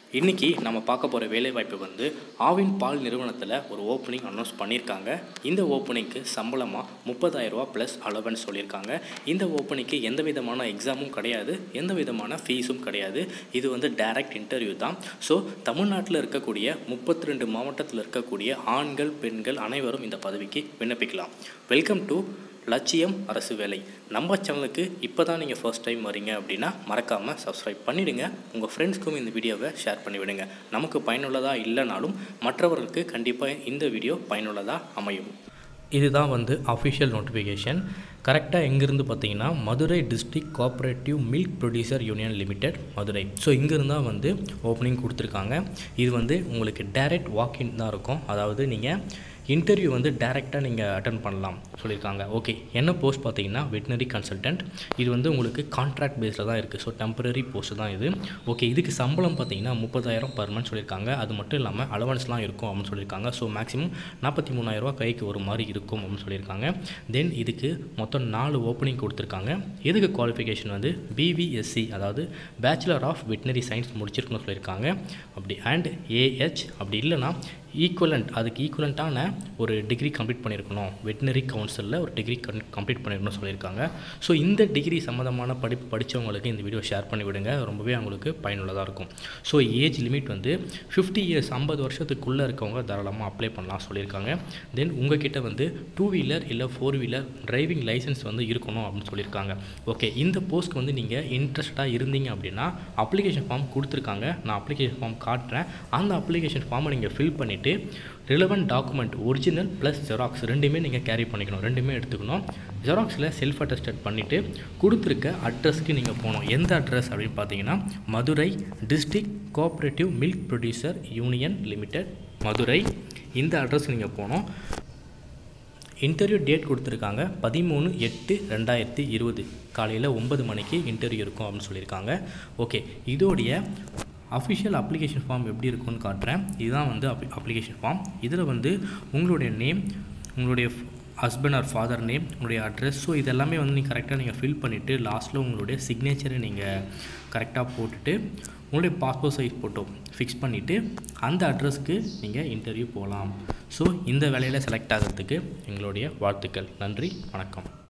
இன்றைக்கி நம்ம பார்க்க போகிற வேலைவாய்ப்பு வந்து ஆவின் பால் நிறுவனத்தில் ஒரு ஓப்பனிங் அனௌன்ஸ் பண்ணியிருக்காங்க இந்த ஓப்பனிங்க்கு சம்பளமாக முப்பதாயிரரூவா ப்ளஸ் அலவன்ஸ் சொல்லியிருக்காங்க இந்த ஓப்பனிங்க்கு எந்த விதமான எக்ஸாமும் கிடையாது எந்த விதமான ஃபீஸும் கிடையாது இது வந்து டைரக்ட் இன்டர்வியூ தான் ஸோ தமிழ்நாட்டில் இருக்கக்கூடிய முப்பத்தி ரெண்டு மாவட்டத்தில் இருக்கக்கூடிய ஆண்கள் பெண்கள் அனைவரும் இந்த பதவிக்கு விண்ணப்பிக்கலாம் வெல்கம் டு லட்சியம் அரசு வேலை நம்ம சேனலுக்கு இப்போ தான் நீங்கள் ஃபர்ஸ்ட் டைம் வரீங்க அப்படின்னா மறக்காமல் சப்ஸ்கிரைப் பண்ணிவிடுங்க உங்கள் ஃப்ரெண்ட்ஸ்க்கும் இந்த வீடியோவை ஷேர் பண்ணிவிடுங்க நமக்கு பயனுள்ளதாக இல்லைனாலும் மற்றவர்களுக்கு கண்டிப்பாக இந்த வீடியோ பயனுள்ளதாக அமையும் இதுதான் வந்து அஃபிஷியல் நோட்டிஃபிகேஷன் கரெக்டாக எங்கேருந்து பார்த்தீங்கன்னா Madurai district cooperative milk producer union limited Madurai so இங்கேருந்து தான் வந்து ஓப்பனிங் கொடுத்துருக்காங்க இது வந்து உங்களுக்கு டைரக்ட் வாக்இன் தான் இருக்கும் அதாவது நீங்கள் இன்டர்வியூ வந்து டேரெக்டாக நீங்கள் அட்டன் பண்ணலாம் சொல்லியிருக்காங்க ஓகே என்ன போஸ்ட் பார்த்தீங்கன்னா வெட்டினரி கன்சல்டன்ட் இது வந்து உங்களுக்கு கான்ட்ராக்ட் பேஸில் தான் இருக்குது ஸோ டெம்பரரி போஸ்ட் தான் இது ஓகே இதுக்கு சம்பளம் பார்த்தீங்கன்னா முப்பதாயிரம் பர் மந்த் சொல்லியிருக்காங்க அது மட்டும் இல்லாமல் அலவன்ஸ்லாம் இருக்கும் அப்படின்னு சொல்லியிருக்காங்க ஸோ மேக்ஸிமம் நாற்பத்தி மூணாயிரரூவா கைக்கு ஒரு மாதிரி இருக்கும் அப்படின்னு சொல்லியிருக்காங்க தென் இதுக்கு மொத்தம் நாலு ஓப்பனிங் கொடுத்துருக்காங்க இதுக்கு குவாலிஃபிகேஷன் வந்து பிவிஎஸ்சி அதாவது பேச்சுலர் ஆஃப் வெட்டினரி சயின்ஸ் முடிச்சிருக்கணும்னு சொல்லியிருக்காங்க அப்படி அண்ட் ஏஹெச் அப்படி இல்லைன்னா ஈக்குவலண்ட் அதுக்கு ஈக்குவலண்ட்டான ஒரு டிகிரி கம்ப்ளீட் பண்ணியிருக்கணும் வெட்டினரி கவுன்சிலில் ஒரு டிகிரி கம்ப்ளீட் பண்ணியிருக்கணும்னு சொல்லியிருக்காங்க ஸோ இந்த டிகிரி சம்மந்தமான படிப்பு படித்தவங்களுக்கு இந்த வீடியோ ஷேர் பண்ணி விடுங்க ரொம்பவே அவங்களுக்கு பயனுள்ளதாக இருக்கும் ஸோ ஏஜ் லிமிட் வந்து ஃபிஃப்டி இயர்ஸ் ஐம்பது வருஷத்துக்குள்ளே இருக்கவங்க தாராளமாக அப்ளை பண்ணலாம் சொல்லியிருக்காங்க தென் உங்ககிட்ட வந்து டூ வீலர் இல்லை ஃபோர் வீலர் டிரைவிங் லைசன்ஸ் வந்து இருக்கணும் அப்படின்னு சொல்லியிருக்காங்க ஓகே இந்த போஸ்ட்க்கு வந்து நீங்கள் இன்ட்ரெஸ்ட்டாக இருந்தீங்க அப்படின்னா அப்ளிகேஷன் ஃபார்ம் கொடுத்துருக்காங்க நான் அப்ளிகேஷன் ஃபார்ம் காட்டுறேன் அந்த அப்ளிகேஷன் ஃபார்மை நீங்கள் ஃபில் பண்ணிவிட்டு relevant document original plus xerox ரெண்டுமே நீங்கள் கேரி பண்ணிக்கணும் ரெண்டுமே எடுத்துக்கணும் ஜெராக்ஸில் செல்ஃப் அட்டஸ்டட் பண்ணிவிட்டு கொடுத்துருக்க அட்ரஸ்க்கு நீங்கள் போகணும் எந்த அட்ரஸ் அப்படின்னு பார்த்தீங்கன்னா Madurai district cooperative milk producer union limited Madurai இந்த அட்ரஸ் நீங்கள் போகணும் இன்டர்வியூ டேட் கொடுத்துருக்காங்க பதிமூணு எட்டு ரெண்டாயிரத்தி இருபது காலையில் ஒன்பது மணிக்கு இன்டர்வியூ இருக்கும் அப்படின்னு சொல்லியிருக்காங்க ஓகே இதோடைய அஃபிஷியல் அப்ளிகேஷன் ஃபார்ம் எப்படி இருக்கும்னு காட்டுறேன் இதுதான் வந்து அப்ளி அப்ளிகேஷன் ஃபார்ம் இதில் வந்து உங்களுடைய நேம் உங்களுடைய ஹஸ்பண்ட் ஆர் ஃபாதர் நேம் உங்களுடைய அட்ரஸ் ஸோ இதெல்லாமே வந்து நீங்கள் கரெக்டாக நீங்கள் ஃபில் பண்ணிவிட்டு லாஸ்ட்டில் உங்களுடைய சிக்னேச்சரை நீங்கள் கரெக்டாக போட்டுட்டு உங்களுடைய பாஸ்போர்ட் சைஸ் ஃபோட்டோ ஃபிக்ஸ் பண்ணிவிட்டு அந்த அட்ரஸ்க்கு நீங்கள் இன்டர்வியூ போகலாம் ஸோ இந்த வேலையில் செலக்ட் ஆகிறதுக்கு எங்களுடைய வாழ்த்துக்கள் நன்றி வணக்கம்